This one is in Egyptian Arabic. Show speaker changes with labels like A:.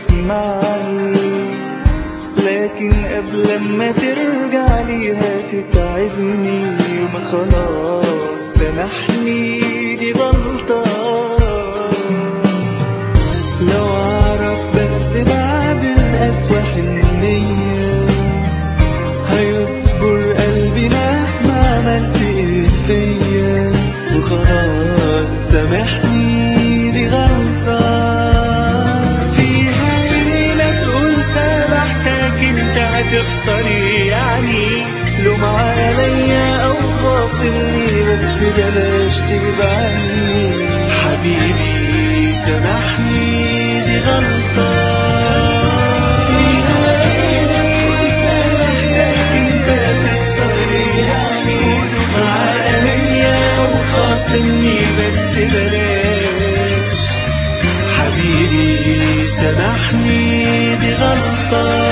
A: تسمعني لكن قبل ما ترجع ليها تتعبني ما خلاص سامحني دي غلطة لو أعرف بس بعد القسوة حنية هيصبر قلبي مهما عملت ايه فيا وخلاص سامحني دي غلطة فيها ايه لا تقول سامحتك انت هتخسر ايه يعني لوم عليا او خاصمني بس بلاش تبعني حبيبي سامحني دي غلطة فيها ايه لا تقول سامحتك انت هتخسر ايه يعني لوم عليا او خاصمني بس بلاش حبيبي سامحني دي غلطة